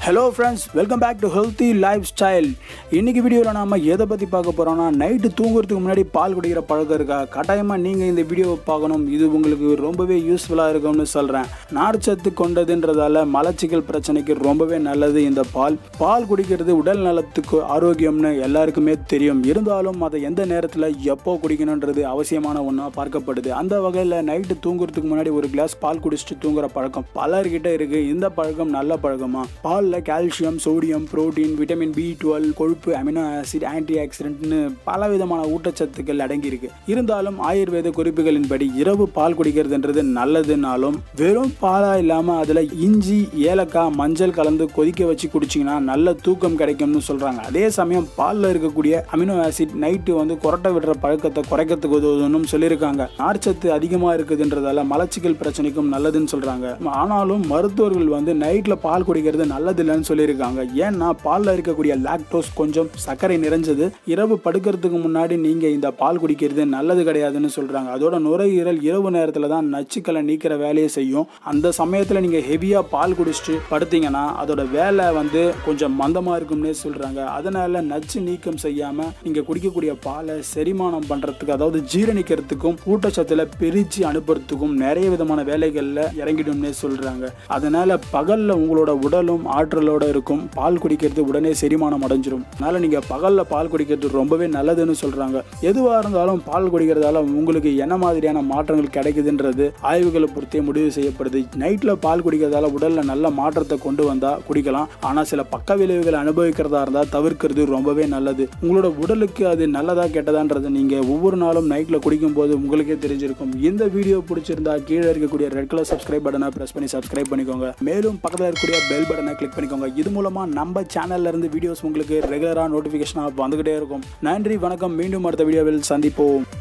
hello friends welcome back to healthy life style இன்னைக்கு வீடியோவில் நாம எதை பற்றி பார்க்க போகிறோம்னா நைட்டு தூங்குறதுக்கு முன்னாடி பால் குடிக்கிற பழக்கம் இருக்கா கட்டாயமாக நீங்கள் இந்த வீடியோவை பார்க்கணும் இது உங்களுக்கு ரொம்பவே யூஸ்ஃபுல்லாக இருக்கும்னு சொல்கிறேன் நார்ச்சத்து கொண்டதுன்றதால மலச்சிக்கல் பிரச்சனைக்கு ரொம்பவே நல்லது இந்த பால் பால் குடிக்கிறது உடல் நலத்துக்கு ஆரோக்கியம்னு எல்லாருக்குமே தெரியும் இருந்தாலும் அதை எந்த நேரத்தில் எப்போ குடிக்கணுன்றது அவசியமான ஒன்றா பார்க்கப்படுது அந்த வகையில் நைட்டு தூங்குறதுக்கு முன்னாடி ஒரு கிளாஸ் பால் குடிச்சிட்டு தூங்குற பழக்கம் பலர்கிட்ட இருக்குது இந்த பழக்கம் நல்ல பழக்கமா பாலில் calcium sodium protein vitamin B twelve கொழுப்பு அமினோ ஆசிட் ஆன்டி ஆக்சிடென்ட்னு பல விதமான ஊட்டச்சத்துக்கள் அடங்கியிருக்கு இருந்தாலும் ஆயுர்வேத குறிப்புகளின்படி இரவு பால் குடிக்கிறதுன்றது நல்லதுனாலும் வெறும் பாலா இல்லாமல் அதில் இஞ்சி ஏலக்காய் மஞ்சள் கலந்து கொதிக்க வச்சு குடிச்சிங்கன்னா நல்ல தூக்கம் கிடைக்கும்னு சொல்கிறாங்க அதே சமயம் பாலில் இருக்கக்கூடிய அமினோ ஆசிட் நைட்டு வந்து கொரட்டை விடுற பழக்கத்தை குறைக்கிறதுக்கு உதவுதுன்னு சொல்லியிருக்காங்க நார்ச்சத்து அதிகமாக இருக்குதுன்றதால மலச்சிக்கல் பிரச்சனைக்கும் நல்லதுன்னு சொல்கிறாங்க ஆனாலும் மருத்துவர்கள் வந்து நைட்டில் பால் குடிக்கிறது நல்லதில்லைன்னு சொல்லியிருக்காங்க ஏன்னா பாலில் இருக்கக்கூடிய லாக்டோஸ் கொஞ்சம் சர்க்கரை நிறைஞ்சது இரவு படுக்கிறதுக்கு முன்னாடி நீங்கள் இந்த பால் குடிக்கிறது நல்லது கிடையாதுன்னு சொல்கிறாங்க அதோட நுரையீரல் இரவு நேரத்தில் தான் நச்சுக்களை நீக்கிற வேலையை செய்யும் அந்த சமயத்தில் நீங்கள் ஹெவியாக பால் குடிச்சிட்டு படுத்தீங்கன்னா அதோட வேலை வந்து கொஞ்சம் மந்தமாக இருக்கும்னே சொல்கிறாங்க அதனால நச்சு நீக்கம் செய்யாமல் நீங்கள் குடிக்கக்கூடிய பாலை செரிமானம் பண்ணுறதுக்கு அதாவது ஜீரணிக்கிறதுக்கும் ஊட்டச்சத்தில் பிரித்து அனுப்புறதுக்கும் நிறைய விதமான வேலைகளில் இறங்கிடும்னே சொல்கிறாங்க அதனால பகலில் உங்களோட உடலும் ஆற்றலோட இருக்கும் பால் குடிக்கிறது உடனே செரிமானம் அடைஞ்சிரும் அதனால நீங்கள் பகலில் பால் குடிக்கிறது ரொம்பவே நல்லதுன்னு சொல்கிறாங்க எதுவாக இருந்தாலும் பால் குடிக்கிறதால உங்களுக்கு என்ன மாதிரியான மாற்றங்கள் கிடைக்குதுன்றது ஆய்வுகளை பொறுத்தே முடிவு செய்யப்படுது நைட்டில் பால் குடிக்கிறதால உடலில் நல்ல மாற்றத்தை கொண்டு வந்தால் குடிக்கலாம் ஆனால் சில பக்க விளைவுகளை அனுபவிக்கிறதா இருந்தால் தவிர்க்கிறது ரொம்பவே நல்லது உங்களோட உடலுக்கு அது நல்லதா கெட்டதான்றது நீங்கள் ஒவ்வொரு நாளும் நைட்டில் குடிக்கும்போது உங்களுக்கே தெரிஞ்சிருக்கும் இந்த வீடியோ பிடிச்சிருந்தா கீழே இருக்கக்கூடிய ரெட் கலர் சப்ஸ்கிரைப் பட்டனை ப்ரெஸ் பண்ணி சப்ஸ்கிரைப் பண்ணிக்கோங்க மேலும் பக்கத்தில் இருக்கக்கூடிய பெல் பட்டனை கிளிக் பண்ணிக்கோங்க இது மூலமா நம்ம சேனல்ல இருந்து வீடியோஸ் உங்களுக்கு ரெகுலராக நோட்டிஃபிகேஷனாக வந்துகிட்டே இருக்கும் நன்றி வணக்கம் மீண்டும் அடுத்த வீடியோவில் சந்திப்போம்